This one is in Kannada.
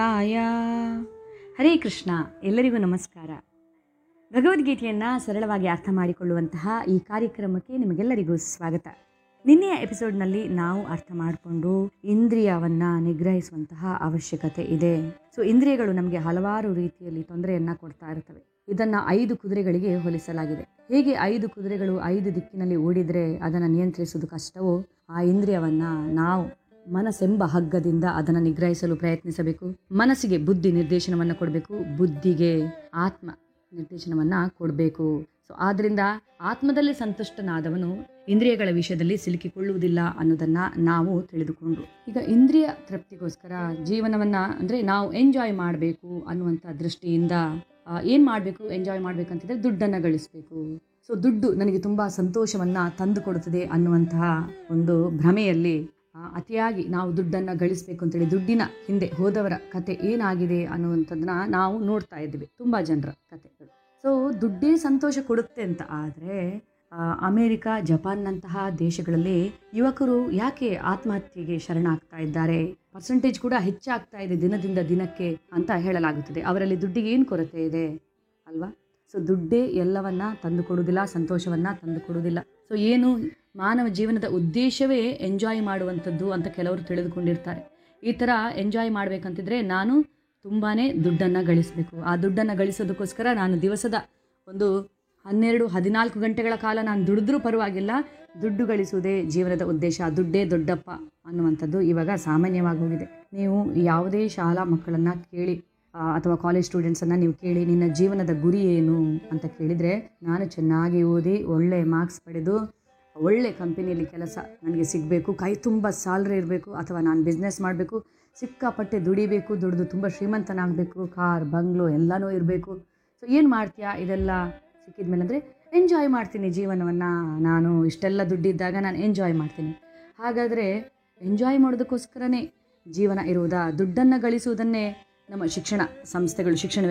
ಆಯ ಹರೇ ಕೃಷ್ಣ ಎಲ್ಲರಿಗೂ ನಮಸ್ಕಾರ ಭಗವದ್ಗೀತೆಯನ್ನು ಸರಳವಾಗಿ ಅರ್ಥ ಮಾಡಿಕೊಳ್ಳುವಂತಹ ಈ ಕಾರ್ಯಕ್ರಮಕ್ಕೆ ನಿಮಗೆಲ್ಲರಿಗೂ ಸ್ವಾಗತ ನಿನ್ನೆಯ ಎಪಿಸೋಡ್ನಲ್ಲಿ ನಾವು ಅರ್ಥ ಮಾಡಿಕೊಂಡು ಇಂದ್ರಿಯವನ್ನು ನಿಗ್ರಹಿಸುವಂತಹ ಅವಶ್ಯಕತೆ ಇದೆ ಸೊ ಇಂದ್ರಿಯಗಳು ನಮಗೆ ಹಲವಾರು ರೀತಿಯಲ್ಲಿ ತೊಂದರೆಯನ್ನು ಕೊಡ್ತಾ ಇರ್ತವೆ ಇದನ್ನು ಐದು ಕುದುರೆಗಳಿಗೆ ಹೋಲಿಸಲಾಗಿದೆ ಹೇಗೆ ಐದು ಕುದುರೆಗಳು ಐದು ದಿಕ್ಕಿನಲ್ಲಿ ಓಡಿದರೆ ಅದನ್ನು ನಿಯಂತ್ರಿಸುವುದು ಕಷ್ಟವೋ ಆ ಇಂದ್ರಿಯವನ್ನು ನಾವು ಮನಸ್ಸೆಂಬ ಹಗ್ಗದಿಂದ ಅದನ್ನು ನಿಗ್ರಹಿಸಲು ಪ್ರಯತ್ನಿಸಬೇಕು ಮನಸ್ಸಿಗೆ ಬುದ್ಧಿ ನಿರ್ದೇಶನವನ್ನು ಕೊಡಬೇಕು ಬುದ್ಧಿಗೆ ಆತ್ಮ ನಿರ್ದೇಶನವನ್ನು ಕೊಡಬೇಕು ಸೊ ಆದ್ದರಿಂದ ಆತ್ಮದಲ್ಲಿ ಸಂತುಷ್ಟನಾದವನು ಇಂದ್ರಿಯಗಳ ವಿಷಯದಲ್ಲಿ ಸಿಲುಕಿಕೊಳ್ಳುವುದಿಲ್ಲ ಅನ್ನೋದನ್ನು ನಾವು ತಿಳಿದುಕೊಂಡು ಈಗ ಇಂದ್ರಿಯ ತೃಪ್ತಿಗೋಸ್ಕರ ಜೀವನವನ್ನು ಅಂದರೆ ನಾವು ಎಂಜಾಯ್ ಮಾಡಬೇಕು ಅನ್ನುವಂಥ ದೃಷ್ಟಿಯಿಂದ ಏನು ಮಾಡಬೇಕು ಎಂಜಾಯ್ ಮಾಡಬೇಕಂತಿದ್ರೆ ದುಡ್ಡನ್ನು ಗಳಿಸಬೇಕು ಸೊ ದುಡ್ಡು ನನಗೆ ತುಂಬ ಸಂತೋಷವನ್ನು ತಂದು ಕೊಡುತ್ತದೆ ಅನ್ನುವಂತಹ ಒಂದು ಭ್ರಮೆಯಲ್ಲಿ ಆ, ಅತಿಯಾಗಿ ನಾವು ದುಡ್ಡನ್ನು ಗಳಿಸಬೇಕು ಅಂತೇಳಿ ದುಡ್ಡಿನ ಹಿಂದೆ ಹೋದವರ ಕತೆ ಏನಾಗಿದೆ ಅನ್ನುವಂಥದ್ದನ್ನ ನಾವು ನೋಡ್ತಾ ಇದ್ದೀವಿ ತುಂಬ ಜನರ ಕತೆಗಳು ಸೊ ದುಡ್ಡೇ ಸಂತೋಷ ಕೊಡುತ್ತೆ ಅಂತ ಆದರೆ ಅಮೇರಿಕ ಜಪಾನ್ನಂತಹ ದೇಶಗಳಲ್ಲಿ ಯುವಕರು ಯಾಕೆ ಆತ್ಮಹತ್ಯೆಗೆ ಶರಣಾಗ್ತಾ ಇದ್ದಾರೆ ಪರ್ಸೆಂಟೇಜ್ ಕೂಡ ಹೆಚ್ಚಾಗ್ತಾ ಇದೆ ದಿನದಿಂದ ದಿನಕ್ಕೆ ಅಂತ ಹೇಳಲಾಗುತ್ತದೆ ಅವರಲ್ಲಿ ದುಡ್ಡಿಗೆ ಏನು ಕೊರತೆ ಇದೆ ಅಲ್ವಾ ಸೊ ದುಡ್ಡೇ ಎಲ್ಲವನ್ನ ತಂದು ಕೊಡುವುದಿಲ್ಲ ಸಂತೋಷವನ್ನ ತಂದು ಕೊಡುವುದಿಲ್ಲ ಸೊ ಏನು ಮಾನವ ಜೀವನದ ಉದ್ದೇಶವೇ ಎಂಜಾಯ್ ಮಾಡುವಂಥದ್ದು ಅಂತ ಕೆಲವರು ತಿಳಿದುಕೊಂಡಿರ್ತಾರೆ ಈ ಥರ ಎಂಜಾಯ್ ಮಾಡಬೇಕಂತಿದ್ರೆ ನಾನು ತುಂಬಾ ದುಡ್ಡನ್ನು ಗಳಿಸಬೇಕು ಆ ದುಡ್ಡನ್ನು ಗಳಿಸೋದಕ್ಕೋಸ್ಕರ ನಾನು ದಿವಸದ ಒಂದು ಹನ್ನೆರಡು ಹದಿನಾಲ್ಕು ಗಂಟೆಗಳ ಕಾಲ ನಾನು ದುಡಿದ್ರೂ ಪರವಾಗಿಲ್ಲ ದುಡ್ಡು ಗಳಿಸುವುದೇ ಜೀವನದ ಉದ್ದೇಶ ದುಡ್ಡೇ ದೊಡ್ಡಪ್ಪ ಅನ್ನುವಂಥದ್ದು ಇವಾಗ ಸಾಮಾನ್ಯವಾಗಿ ಹೋಗಿದೆ ನೀವು ಯಾವುದೇ ಶಾಲಾ ಮಕ್ಕಳನ್ನು ಕೇಳಿ ಆ, ಅಥವಾ ಕಾಲೇಜ್ ಸ್ಟೂಡೆಂಟ್ಸನ್ನು ನೀವು ಕೇಳಿ ನಿನ್ನ ಜೀವನದ ಗುರಿ ಏನು ಅಂತ ಕೇಳಿದರೆ ನಾನು ಚೆನ್ನಾಗಿ ಓದಿ ಒಳ್ಳೆ ಮಾರ್ಕ್ಸ್ ಪಡೆದು ಒಳ್ಳೆ ಕಂಪನಿಯಲ್ಲಿ ಕೆಲಸ ನನಗೆ ಸಿಗಬೇಕು ಕೈ ತುಂಬ ಸ್ಯಾಲ್ರಿ ಇರಬೇಕು ಅಥವಾ ನಾನು ಬಿಸ್ನೆಸ್ ಮಾಡಬೇಕು ಸಿಕ್ಕಾಪಟ್ಟೆ ದುಡಿಬೇಕು ದುಡಿದು ತುಂಬ ಶ್ರೀಮಂತನಾಗಬೇಕು ಕಾರ್ ಬಂಗ್ಲೋ ಎಲ್ಲನೂ ಇರಬೇಕು ಸೊ ಏನು ಮಾಡ್ತೀಯಾ ಇದೆಲ್ಲ ಸಿಕ್ಕಿದ ಮೇಲೆ ಅಂದರೆ ಎಂಜಾಯ್ ಮಾಡ್ತೀನಿ ಜೀವನವನ್ನು ನಾನು ಇಷ್ಟೆಲ್ಲ ದುಡ್ಡಿದ್ದಾಗ ನಾನು ಎಂಜಾಯ್ ಮಾಡ್ತೀನಿ ಹಾಗಾದರೆ ಎಂಜಾಯ್ ಮಾಡೋದಕ್ಕೋಸ್ಕರನೇ ಜೀವನ ಇರುವುದಾ ದುಡ್ಡನ್ನು ಗಳಿಸುವುದನ್ನೇ ನಮ್ಮ ಶಿಕ್ಷಣ ಸಂಸ್ಥೆಗಳು ಶಿಕ್ಷಣ